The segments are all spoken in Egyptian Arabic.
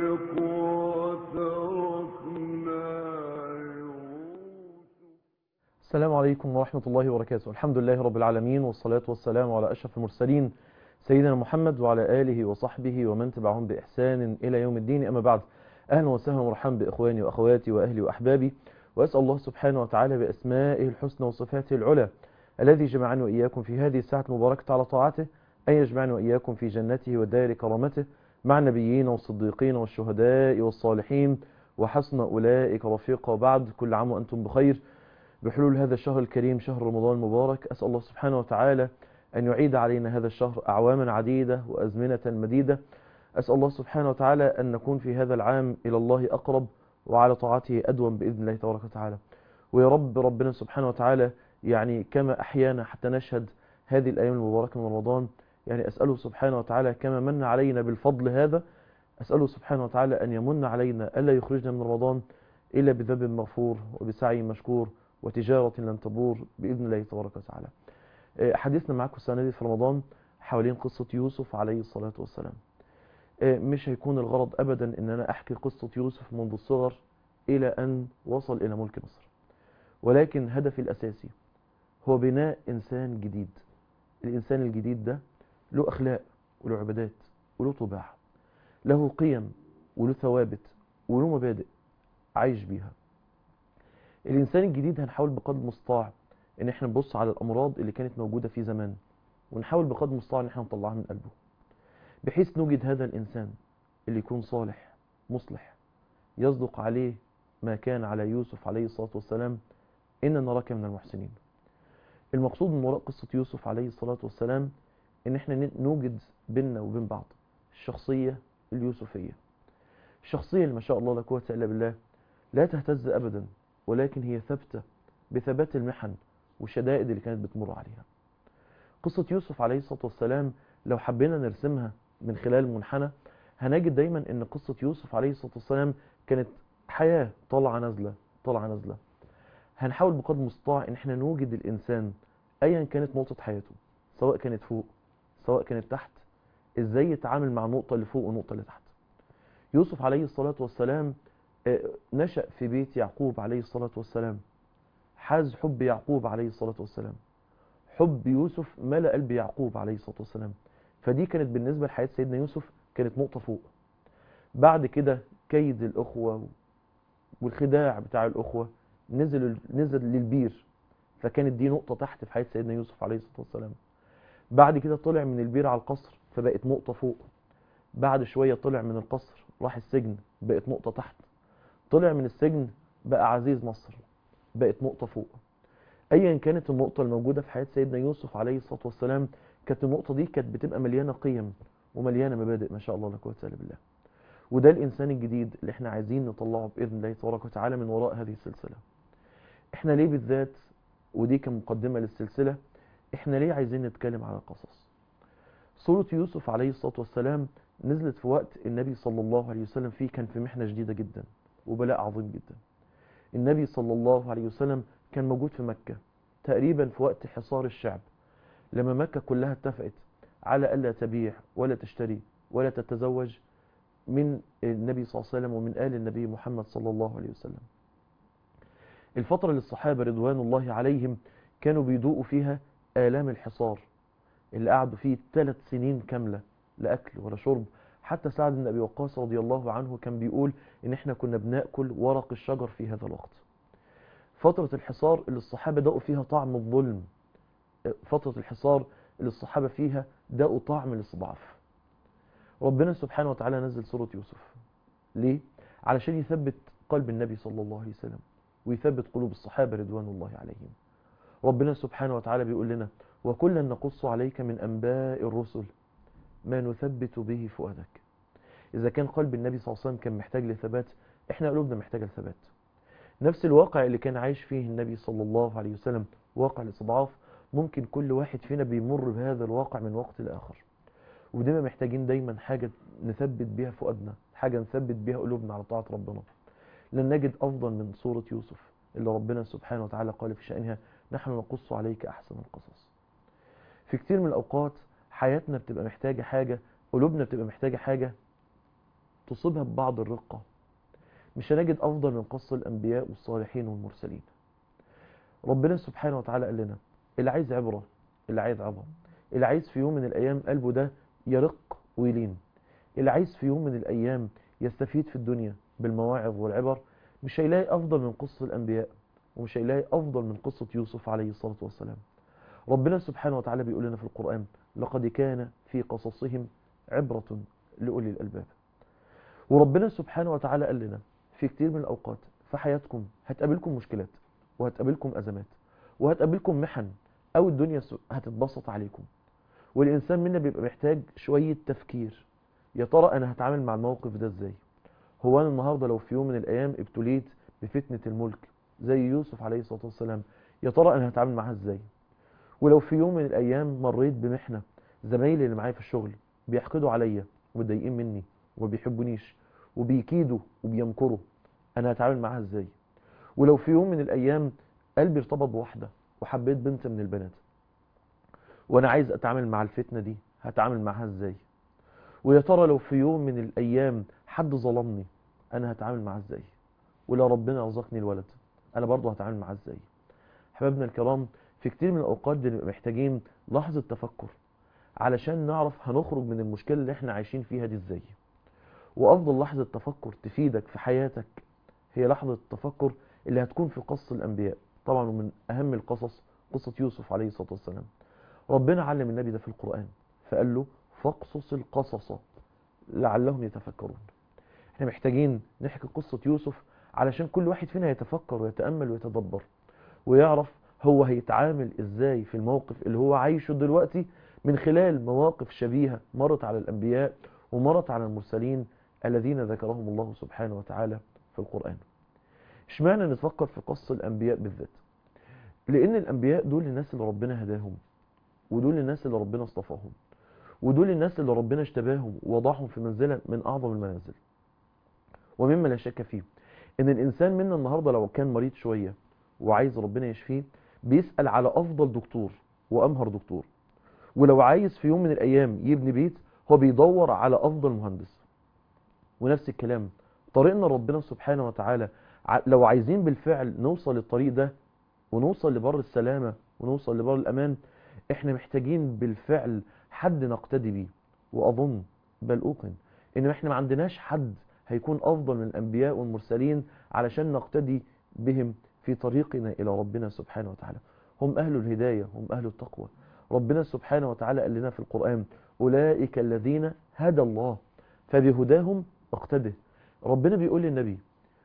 السلام عليكم ورحمة الله وبركاته الحمد لله رب العالمين والصلاة والسلام على أشرف المرسلين سيدنا محمد وعلى آله وصحبه ومن تبعهم بإحسان إلى يوم الدين أما بعد أهلا وسهلا ومرحبا بإخواني وأخواتي وأهلي وأحبابي وأسأل الله سبحانه وتعالى بأسمائه الحسنى وصفاته العلى الذي جمعني وإياكم في هذه الساعة المباركة على طاعته أن يجمعني وإياكم في جنته ودار كرامته مع النبيين والصديقين والشهداء والصالحين وحسن أولئك رفيقا بعد كل عام وأنتم بخير بحلول هذا الشهر الكريم شهر رمضان المبارك أسأل الله سبحانه وتعالى أن يعيد علينا هذا الشهر أعواما عديدة وأزمنة مديدة أسأل الله سبحانه وتعالى أن نكون في هذا العام إلى الله أقرب وعلى طاعته أدوم بإذن الله تبارك وتعالى ويا رب ربنا سبحانه وتعالى يعني كما أحيانا حتى نشهد هذه الأيام المباركة من رمضان يعني أسأله سبحانه وتعالى كما من علينا بالفضل هذا أسأله سبحانه وتعالى أن يمن علينا ألا يخرجنا من رمضان إلا بذنب مغفور وبسعي مشكور وتجارة لن تبور بإذن الله تبارك وتعالى حديثنا معكم السنة دي في رمضان حوالين قصة يوسف عليه الصلاة والسلام مش هيكون الغرض أبدا أن أنا أحكي قصة يوسف منذ الصغر إلى أن وصل إلى ملك مصر ولكن هدفي الأساسي هو بناء إنسان جديد الإنسان الجديد ده له أخلاق وله عبادات وله طباع له قيم وله ثوابت وله مبادئ عايش بيها الإنسان الجديد هنحاول بقدر المستطاع إن احنا نبص على الأمراض اللي كانت موجودة في زمان ونحاول بقدر المستطاع إن احنا نطلعها من قلبه بحيث نوجد هذا الإنسان اللي يكون صالح مصلح يصدق عليه ما كان على يوسف عليه الصلاة والسلام إن نراك من المحسنين المقصود من وراء قصة يوسف عليه الصلاة والسلام إن احنا نوجد بيننا وبين بعض الشخصية اليوسفية الشخصية اللي ما شاء الله لا قوة إلا بالله لا تهتز أبدا ولكن هي ثابتة بثبات المحن والشدائد اللي كانت بتمر عليها قصة يوسف عليه الصلاة والسلام لو حبينا نرسمها من خلال منحنى هنجد دايما ان قصة يوسف عليه الصلاة والسلام كانت حياة طالعة نازلة طالعة نازلة هنحاول بقدر المستطاع ان احنا نوجد الانسان ايا كانت نقطة حياته سواء كانت فوق سواء كانت تحت ازاي يتعامل مع النقطة اللي فوق والنقطة اللي تحت يوسف عليه الصلاة والسلام نشأ في بيت يعقوب عليه الصلاة والسلام حاز حب يعقوب عليه الصلاة والسلام حب يوسف ملأ قلب يعقوب عليه الصلاة والسلام فدي كانت بالنسبة لحياة سيدنا يوسف كانت نقطة فوق بعد كده كيد الأخوة والخداع بتاع الأخوة نزل نزل للبير فكانت دي نقطة تحت في حياة سيدنا يوسف عليه الصلاة والسلام بعد كده طلع من البير على القصر فبقت نقطة فوق بعد شوية طلع من القصر راح السجن بقت نقطة تحت طلع من السجن بقى عزيز مصر بقت نقطة فوق ايا كانت النقطة الموجودة في حياة سيدنا يوسف عليه الصلاة والسلام كانت النقطة دي كانت بتبقى مليانة قيم ومليانة مبادئ ما شاء الله لا قوة الا بالله وده الانسان الجديد اللي احنا عايزين نطلعه باذن الله تبارك وتعالى من وراء هذه السلسلة احنا ليه بالذات ودي كمقدمة للسلسلة احنا ليه عايزين نتكلم على القصص سورة يوسف عليه الصلاة والسلام نزلت في وقت النبي صلى الله عليه وسلم فيه كان في محنة شديدة جدا وبلاء عظيم جدا النبي صلى الله عليه وسلم كان موجود في مكة تقريبا في وقت حصار الشعب لما مكة كلها اتفقت على ألا تبيع ولا تشتري ولا تتزوج من النبي صلى الله عليه وسلم ومن آل النبي محمد صلى الله عليه وسلم الفترة اللي الصحابة رضوان الله عليهم كانوا بيدوقوا فيها آلام الحصار اللي قعدوا فيه ثلاث سنين كاملة لا أكل ولا شرب حتى سعد بن أبي وقاص رضي الله عنه كان بيقول إن إحنا كنا بناكل ورق الشجر في هذا الوقت فترة الحصار اللي الصحابة دقوا فيها طعم الظلم فترة الحصار اللي الصحابة فيها دقوا طعم الاستضعاف ربنا سبحانه وتعالى نزل سورة يوسف ليه؟ علشان يثبت قلب النبي صلى الله عليه وسلم ويثبت قلوب الصحابة رضوان الله عليهم ربنا سبحانه وتعالى بيقول لنا وكلا نقص عليك من أنباء الرسل ما نثبت به فؤادك إذا كان قلب النبي صلى الله عليه وسلم كان محتاج لثبات إحنا قلوبنا محتاجة لثبات نفس الواقع اللي كان عايش فيه النبي صلى الله عليه وسلم واقع الاستضعاف ممكن كل واحد فينا بيمر بهذا الواقع من وقت لآخر ودايما محتاجين دايما حاجة نثبت بيها فؤادنا حاجة نثبت بيها قلوبنا على طاعة ربنا لن نجد أفضل من سورة يوسف اللي ربنا سبحانه وتعالى قال في شأنها نحن نقص عليك أحسن القصص في كتير من الأوقات حياتنا بتبقى محتاجة حاجة قلوبنا بتبقى محتاجة حاجة تصيبها ببعض الرقة مش هنجد أفضل من قص الأنبياء والصالحين والمرسلين ربنا سبحانه وتعالى قال لنا اللي عايز عبرة اللي عايز عبرة اللي عايز في يوم من الأيام قلبه ده يرق ويلين اللي عايز في يوم من الأيام يستفيد في الدنيا بالمواعظ والعبر مش هيلاقي أفضل من قصة الأنبياء ومش هيلاقي أفضل من قصة يوسف عليه الصلاة والسلام ربنا سبحانه وتعالى بيقول لنا في القرآن لقد كان في قصصهم عبرة لأولي الألباب وربنا سبحانه وتعالى قال لنا في كتير من الأوقات في حياتكم هتقابلكم مشكلات وهتقابلكم أزمات وهتقابلكم محن أو الدنيا هتتبسط عليكم والإنسان منا بيبقى محتاج شوية تفكير يا ترى أنا هتعامل مع الموقف ده إزاي هو أنا النهاردة لو في يوم من الأيام ابتليت بفتنة الملك زي يوسف عليه الصلاة والسلام يا ترى أنا هتعامل معاها إزاي ولو في يوم من الأيام مريت بمحنة زمايلي اللي معايا في الشغل بيحقدوا عليا ومتضايقين مني وما بيحبونيش وبيكيدوا وبيمكروا أنا هتعامل معاها إزاي ولو في يوم من الأيام قلبي ارتبط بواحدة وحبيت بنت من البنات وأنا عايز أتعامل مع الفتنة دي هتعامل معاها إزاي ويا ترى لو في يوم من الأيام حد ظلمني أنا هتعامل معاه إزاي ولو ربنا رزقني الولد أنا برضه هتعامل معاه إزاي حبايبنا الكرام في كتير من الأوقات بنبقى محتاجين لحظة تفكر علشان نعرف هنخرج من المشكلة اللي احنا عايشين فيها دي ازاي وأفضل لحظة تفكر تفيدك في حياتك هي لحظة التفكر اللي هتكون في قصة الأنبياء طبعا ومن أهم القصص قصة يوسف عليه الصلاة والسلام ربنا علم النبي ده في القرآن فقال له فاقصص القصص لعلهم يتفكرون احنا محتاجين نحكي قصة يوسف علشان كل واحد فينا يتفكر ويتأمل ويتدبر ويعرف هو هيتعامل ازاي في الموقف اللي هو عايشه دلوقتي من خلال مواقف شبيهة مرت على الأنبياء ومرت على المرسلين الذين ذكرهم الله سبحانه وتعالى في القرآن اشمعنى نتفكر في قص الأنبياء بالذات لأن الأنبياء دول الناس اللي ربنا هداهم ودول الناس اللي ربنا اصطفاهم ودول الناس اللي ربنا اشتباهم ووضعهم في منزلة من أعظم المنازل ومما لا شك فيه ان الإنسان منا النهاردة لو كان مريض شوية وعايز ربنا يشفيه بيسأل على أفضل دكتور وأمهر دكتور ولو عايز في يوم من الأيام يبني بيت هو بيدور على أفضل مهندس ونفس الكلام طريقنا ربنا سبحانه وتعالى لو عايزين بالفعل نوصل للطريق ده ونوصل لبر السلامة ونوصل لبر الأمان احنا محتاجين بالفعل حد نقتدي بيه وأظن بل أوقن إن احنا ما عندناش حد هيكون أفضل من الأنبياء والمرسلين علشان نقتدي بهم في طريقنا إلى ربنا سبحانه وتعالى هم أهل الهداية هم أهل التقوى ربنا سبحانه وتعالى قال لنا في القرآن أولئك الذين هدى الله فبهداهم اقتده ربنا بيقول للنبي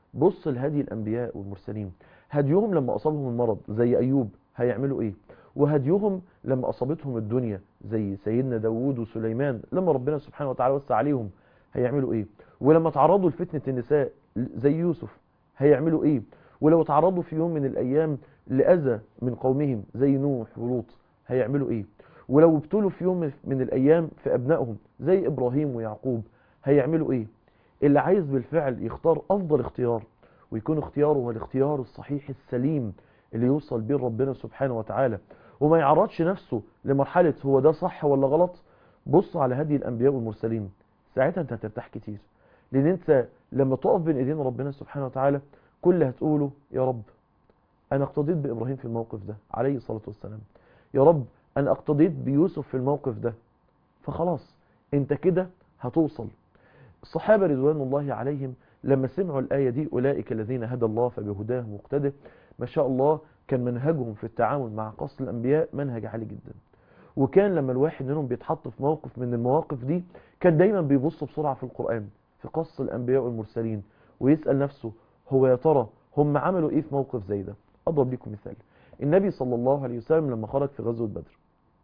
بص لهدي الأنبياء والمرسلين هديهم لما أصابهم المرض زي أيوب هيعملوا إيه وهديهم لما أصابتهم الدنيا زي سيدنا داود وسليمان لما ربنا سبحانه وتعالى وسع عليهم هيعملوا إيه ولما تعرضوا لفتنة النساء زي يوسف هيعملوا إيه ولو تعرضوا في يوم من الأيام لأذى من قومهم زي نوح ولوط هيعملوا إيه ولو ابتلوا في يوم من الأيام في أبنائهم زي إبراهيم ويعقوب هيعملوا إيه اللي عايز بالفعل يختار أفضل اختيار ويكون اختياره هو الاختيار الصحيح السليم اللي يوصل بيه ربنا سبحانه وتعالى وما يعرضش نفسه لمرحلة هو ده صح ولا غلط بص على هدي الأنبياء والمرسلين ساعتها انت هترتاح كتير لأن انت لما تقف بين ايدين ربنا سبحانه وتعالى كل اللي هتقوله يا رب أنا اقتضيت بإبراهيم في الموقف ده عليه الصلاة والسلام يا رب أنا اقتضيت بيوسف في الموقف ده فخلاص انت كده هتوصل الصحابة رضوان الله عليهم لما سمعوا الآية دي أولئك الذين هدى الله فبهداه مقتده ما شاء الله كان منهجهم في التعامل مع قص الأنبياء منهج عالي جدا وكان لما الواحد منهم بيتحط في موقف من المواقف دي كان دايما بيبص بسرعة في القرآن في قص الأنبياء والمرسلين ويسأل نفسه هو يا ترى هم عملوا ايه في موقف زي ده أضرب لكم مثال النبي صلى الله عليه وسلم لما خرج في غزوة بدر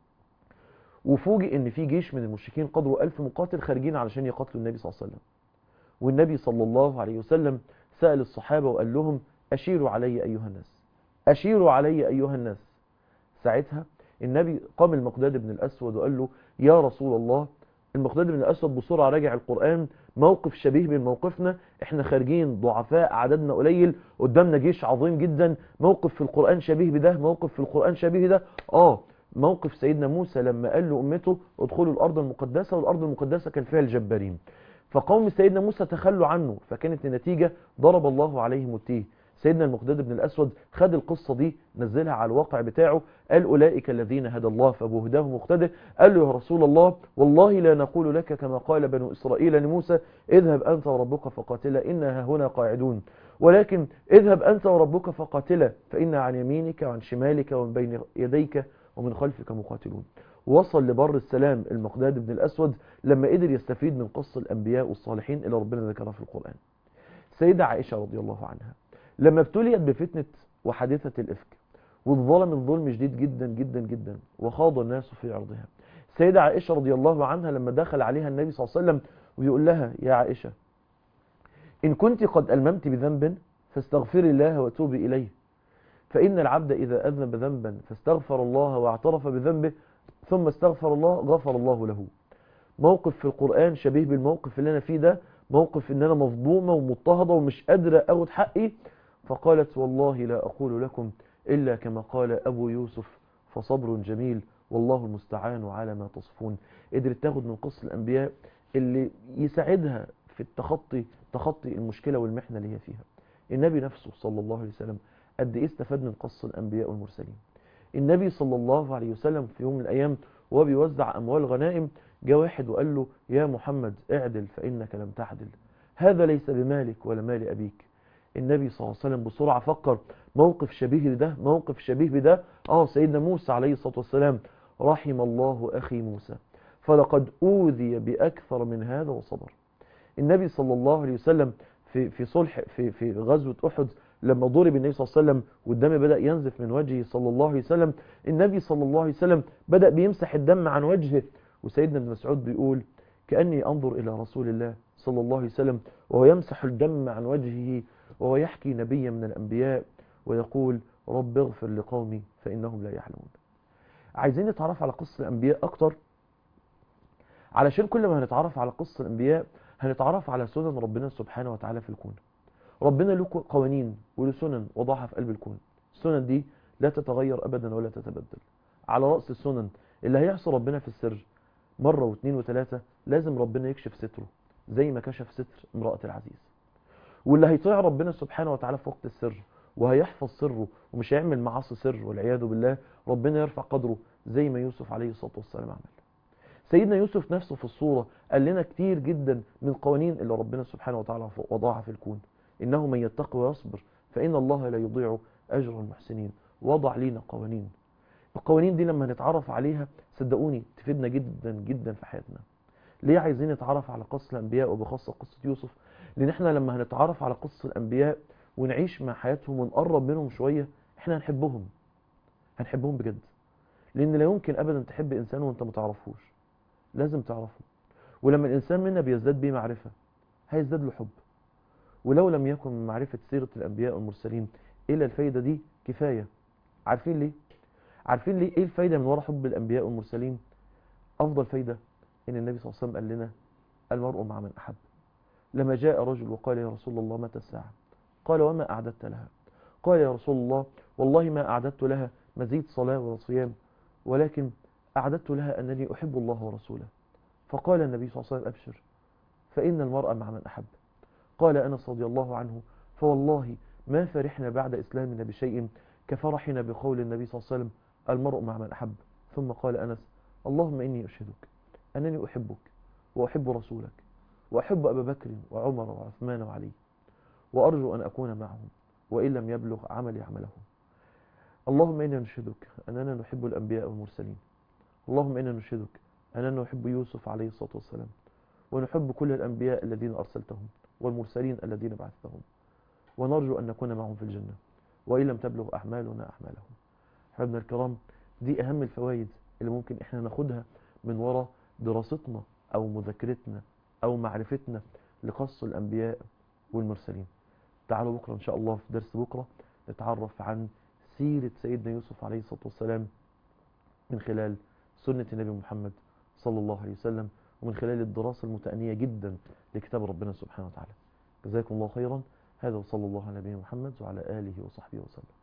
وفوجئ ان في جيش من المشركين قدروا ألف مقاتل خارجين علشان يقاتلوا النبي صلى الله عليه وسلم والنبي صلى الله عليه وسلم سأل الصحابة وقال لهم أشيروا علي أيها الناس أشيروا علي أيها الناس ساعتها النبي قام المقداد بن الأسود وقال له يا رسول الله المقداد بن الأسود بسرعة راجع القرآن موقف شبيه من موقفنا احنا خارجين ضعفاء عددنا قليل قدامنا جيش عظيم جدا موقف في القرآن شبيه بده موقف في القرآن شبيه ده اه موقف سيدنا موسى لما قال له أمته ادخلوا الأرض المقدسة والأرض المقدسة كان فيها الجبارين فقوم سيدنا موسى تخلوا عنه فكانت النتيجة ضرب الله عليهم التيه سيدنا المقداد بن الأسود خد القصة دي نزلها على الواقع بتاعه قال أولئك الذين هدى الله فبهداه مقتدر قال له يا رسول الله والله لا نقول لك كما قال بنو إسرائيل لموسى اذهب أنت وربك فقاتلا إنها هنا قاعدون ولكن اذهب أنت وربك فقاتلا فإن عن يمينك وعن شمالك ومن بين يديك ومن خلفك مقاتلون وصل لبر السلام المقداد بن الأسود لما قدر يستفيد من قصة الأنبياء والصالحين اللي ربنا ذكرها في القرآن سيدة عائشة رضي الله عنها لما ابتليت بفتنة وحادثة الإفك والظلم الظلم شديد جدا جدا جدا وخاض الناس في عرضها سيدة عائشة رضي الله عنها لما دخل عليها النبي صلى الله عليه وسلم ويقول لها يا عائشة إن كنت قد ألممت بذنب فاستغفري الله وتوبي إليه فإن العبد إذا أذنب ذنبا فاستغفر الله واعترف بذنبه ثم استغفر الله غفر الله له موقف في القرآن شبيه بالموقف اللي أنا فيه ده موقف إن أنا مظلومة ومضطهدة ومش قادرة أخد حقي فقالت والله لا أقول لكم إلا كما قال أبو يوسف فصبر جميل والله المستعان على ما تصفون قدرت تاخد من قصة الأنبياء اللي يساعدها في التخطي تخطي المشكلة والمحنة اللي هي فيها النبي نفسه صلى الله عليه وسلم قد ايه استفاد من قصة الأنبياء والمرسلين النبي صلى الله عليه وسلم في يوم من الأيام وهو بيوزع أموال غنائم جاء واحد وقال له يا محمد اعدل فإنك لم تعدل هذا ليس بمالك ولا مال أبيك النبي صلى الله عليه وسلم بسرعة فكر موقف شبيه بده موقف شبيه بده اه سيدنا موسى عليه الصلاة والسلام رحم الله أخي موسى فلقد أوذي بأكثر من هذا وصبر النبي صلى الله عليه وسلم في في صلح في في غزوة أحد لما ضرب النبي صلى الله عليه وسلم والدم بدأ ينزف من وجهه صلى الله عليه وسلم النبي صلى الله عليه وسلم بدأ بيمسح الدم عن وجهه وسيدنا ابن مسعود بيقول كأني أنظر إلى رسول الله صلى الله عليه وسلم وهو يمسح الدم عن وجهه وهو يحكي نبيا من الأنبياء ويقول رب اغفر لقومي فإنهم لا يعلمون عايزين نتعرف على قصة الأنبياء أكتر علشان كل ما هنتعرف على قصة الأنبياء هنتعرف على سنن ربنا سبحانه وتعالى في الكون ربنا له قوانين وله سنن وضعها في قلب الكون السنن دي لا تتغير أبدا ولا تتبدل على رأس السنن اللي هيعصي ربنا في السر مرة واثنين وثلاثة لازم ربنا يكشف ستره زي ما كشف ستر امرأة العزيز واللي هيطيع ربنا سبحانه وتعالى في وقت السر وهيحفظ سره ومش هيعمل معاصي سر والعياذ بالله ربنا يرفع قدره زي ما يوسف عليه الصلاة والسلام عمل سيدنا يوسف نفسه في الصورة قال لنا كتير جدا من قوانين اللي ربنا سبحانه وتعالى وضعها في الكون إنه من يتقي ويصبر فإن الله لا يضيع أجر المحسنين وضع لينا قوانين القوانين دي لما نتعرف عليها صدقوني تفيدنا جدا جدا في حياتنا ليه عايزين نتعرف على قصة الأنبياء وبخاصة قصة يوسف لأن احنا لما هنتعرف على قصة الأنبياء ونعيش مع حياتهم ونقرب منهم شوية احنا هنحبهم هنحبهم بجد لأن لا يمكن أبدا تحب إنسان وانت متعرفوش لازم تعرفه ولما الإنسان منا بيزداد بيه معرفة هيزداد له حب ولو لم يكن من معرفة سيرة الأنبياء والمرسلين إلا الفايدة دي كفاية عارفين ليه؟ عارفين ليه إيه الفايدة من وراء حب الأنبياء والمرسلين؟ أفضل فايدة إن النبي صلى الله عليه وسلم قال لنا المرء مع من أحب لما جاء رجل وقال يا رسول الله متى الساعة قال وما أعددت لها قال يا رسول الله والله ما أعددت لها مزيد صلاة وصيام ولكن أعددت لها أنني أحب الله ورسوله فقال النبي صلى الله عليه وسلم أبشر فإن المرء مع من أحب قال أنس رضي الله عنه فوالله ما فرحنا بعد إسلامنا بشيء كفرحنا بقول النبي صلى الله عليه وسلم المرء مع من أحب ثم قال أنس اللهم إني أشهدك أنني أحبك وأحب رسولك وأحب أبا بكر وعمر وعثمان وعلي وأرجو أن أكون معهم وإن لم يبلغ عملي عملهم اللهم إنا نشهدك أننا نحب الأنبياء والمرسلين اللهم إنا نشهدك أننا نحب يوسف عليه الصلاة والسلام ونحب كل الأنبياء الذين أرسلتهم والمرسلين الذين بعثتهم ونرجو أن نكون معهم في الجنة وإن لم تبلغ أحمالنا أحمالهم حبنا الكرام دي أهم الفوائد اللي ممكن إحنا ناخدها من وراء دراستنا أو مذاكرتنا أو معرفتنا لقص الأنبياء والمرسلين تعالوا بكرة إن شاء الله في درس بكرة نتعرف عن سيرة سيدنا يوسف عليه الصلاة والسلام من خلال سنة النبي محمد صلى الله عليه وسلم ومن خلال الدراسة المتأنية جدا لكتاب ربنا سبحانه وتعالى جزاكم الله خيرا هذا وصلى الله على نبينا محمد وعلى آله وصحبه وسلم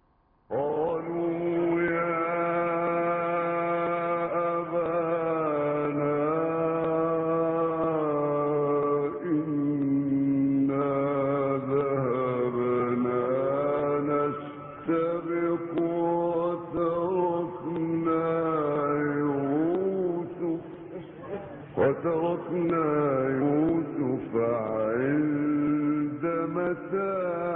قالوا يا أبانا وتركنا يوسف عند متاعنا